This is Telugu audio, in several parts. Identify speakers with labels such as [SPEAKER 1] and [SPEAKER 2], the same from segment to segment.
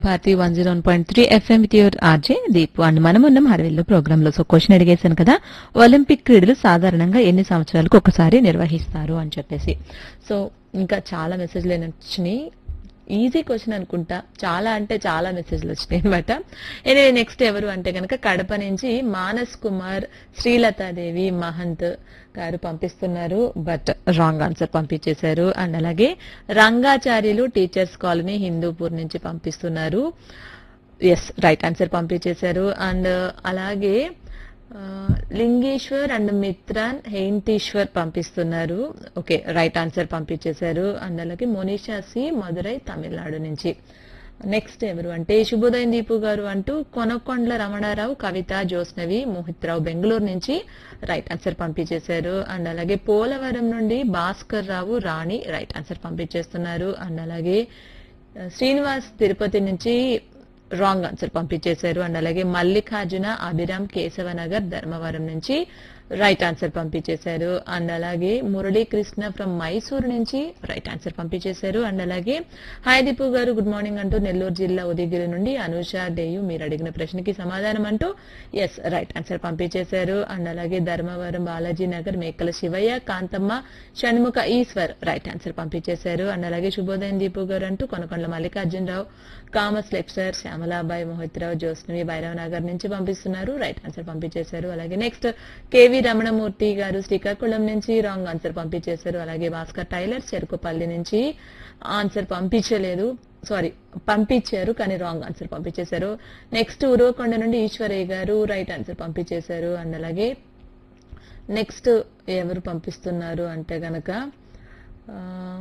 [SPEAKER 1] Bharati one zero one point three F M with your R J Deep and మనం ఉన్నాం హరవిల్లు ప్రోగ్రామ్ లో సో క్వశ్చన్ అడిగేశాను కదా ఒలింపిక్ క్రీడలు సాధారణంగా ఎన్ని సంవత్సరాలకు ఒకసారి నిర్వహిస్తారు అని చెప్పేసి సో ఇంకా చాలా మెసేజ్లు వచ్చినాయి ఈజీ క్వశ్చన్ అనుకుంటా చాలా అంటే చాలా మెసేజ్లు వచ్చినాయి అనమాట ఎనివే నెక్స్ట్ ఎవరు అంటే కనుక కడప నుంచి మానస్ కుమార్ శ్రీలతాదేవి మహంత్ గారు పంపిస్తున్నారు బట్ రాంగ్ ఆన్సర్ పంపించేశారు అండ్ అలాగే రంగాచార్యులు టీచర్స్ కాలనీ హిందూపూర్ నుంచి పంపిస్తున్నారు ఎస్ రైట్ ఆన్సర్ పంపించేశారు అండ్ అలాగే ఆ, లింగేశ్వర్ అండ్ మిత్రాన్ హెయింటీశ్వర్ పంపిస్తున్నారు ఓకే రైట్ ఆన్సర్ పంపించేశారు అండ్ అలాగే మోనిషా సి మదురై తమిళనాడు నుంచి నెక్స్ట్ ఎవరు అంటే శుభోదయం దీపు గారు అంటూ కొనకొండ్ల రమణారావు కవిత జోస్నవి మోహిత్ రావు బెంగళూరు నుంచి రైట్ ఆన్సర్ పంపించేశారు అండ్ అలాగే పోలవరం నుండి భాస్కర్ రావు రాణి రైట్ ఆన్సర్ పంపించేస్తున్నారు అండ్ అలాగే ఆ, శ్రీనివాస్ తిరుపతి నుంచి రాంగ్ ఆన్సర్ పంపించేశారు అండ్ అలాగే మల్లికార్జున అభిరామ్ కేశవనగర్ ధర్మవరం నుంచి రైట్ ఆన్సర్ పంపించేశారు అండ్ అలాగే మురళీకృష్ణ ఫ్రమ్ మైసూర్ నుంచి రైట్ ఆన్సర్ పంపించేశారు అండ్ అలాగే hi Deepu garu good morning అంటూ నెల్లూరు జిల్లా ఉదయగిరి నుండి అనూష డేయు మీరు అడిగిన ప్రశ్నకి సమాధానం అంటూ ఎస్ రైట్ ఆన్సర్ పంపించేశారు అండ్ అలాగే ధర్మవరం బాలాజీ నగర్ మేకల శివయ్య కాంతమ్మ షణ్ముఖ ఈశ్వర్ రైట్ ఆన్సర్ పంపించేశారు అండ్ అలాగే శుభోదయం దీపు గారు అంటూ కొనకొండల మల్లికార్జునరావు కామస్ లెక్చర్ శ్యామలాబాయి మోహిత్రావు జ్యోత్స్నవి భైరవ్ నగర్ నుంచి పంపిస్తున్నారు రైట్ ఆన్సర్ పంపించేశారు అలాగే నెక్స్ట్ కేవి రమణమూర్తి గారు శ్రీకాకుళం నుంచి రాంగ్ ఆన్సర్ పంపించేశారు అలాగే భాస్కర్ టైలర్ చెరుకుపల్లి నుంచి ఆన్సర్ పంపించలేదు సారీ పంపించారు కానీ రాంగ్ ఆన్సర్ పంపించేశారు నెక్స్ట్ ఉరవకొండ నుండి ఈశ్వరయ్య గారు రైట్ ఆన్సర్ పంపించేశారు అండ్ అలాగే నెక్స్ట్ ఎవరు పంపిస్తున్నారు అంటే గనక ఆ,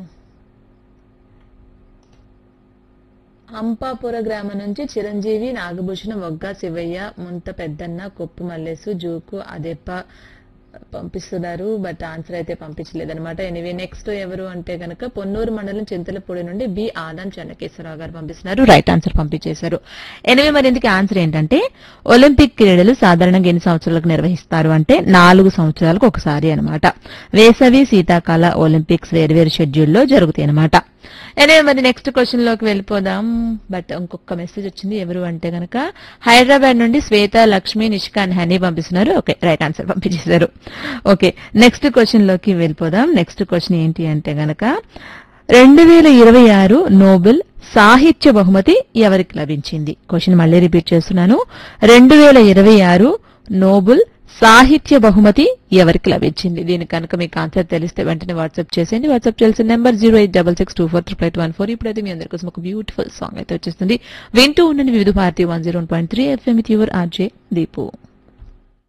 [SPEAKER 1] అంపాపుర గ్రామం నుంచి చిరంజీవి నాగభూషణ మొగ్గ శివయ్య ముంత పెద్దన్న కొప్పు మల్లేసు జూకు అదెప్ప పంపిస్తున్నారు బట్ ఆన్సర్ అయితే పంపించలేదు అనమాట ఎనివే నెక్స్ట్ ఎవరు అంటే గనక పొన్నూరు మండలం చింతలపూడి నుండి బి ఆదాం చెన్నకేశ్వరరావు గారు పంపిస్తున్నారు రైట్ ఆన్సర్ పంపించేశారు ఎనివే మరి ఇందుకు ఆన్సర్ ఏంటంటే ఒలింపిక్ క్రీడలు సాధారణంగా ఎన్ని సంవత్సరాలకు నిర్వహిస్తారు అంటే నాలుగు సంవత్సరాలకు ఒకసారి అన్నమాట వేసవి శీతాకాల ఒలింపిక్స్ వేరువేరు షెడ్యూల్లో జరుగుతాయి అన్నమాట ఎనివే మరి నెక్స్ట్ క్వశ్చన్ లోకి వెళ్ళిపోదాం బట్ ఇంకొక మెసేజ్ వచ్చింది ఎవరు అంటే గనక హైదరాబాద్ నుండి శ్వేత లక్ష్మి నిష్కాన్ హనీ పంపిస్తున్నారు ఓకే రైట్ ఆన్సర్ పంపించేశారు ఓకే నెక్స్ట్ క్వశ్చన్ లోకి వెళ్ళిపోదాం నెక్స్ట్ క్వశ్చన్ ఏంటి అంటే గనక రెండు వేల ఇరవై ఆరు నోబెల్ సాహిత్య బహుమతి ఎవరికి లభించింది క్వశ్చన్ మళ్ళీ రిపీట్ చేస్తున్నాను రెండు వేల ఇరవై ఆరు నోబెల్ సాహిత్య బహుమతి ఎవరికి లభించింది దీని కనుక మీకు ఆన్సర్ తెలిస్తే వెంటనే వాట్సాప్ చేసేయండి వాట్సాప్ చేయాల్సిన number zero eight double six two four triple eight one four ఇప్పుడైతే మీ అందరి కోసం ఒక బ్యూటిఫుల్ సాంగ్ అయితే వచ్చేస్తుంది వింటూ ఉండండి Vividh Bharati one zero point three F M with your R J Deepu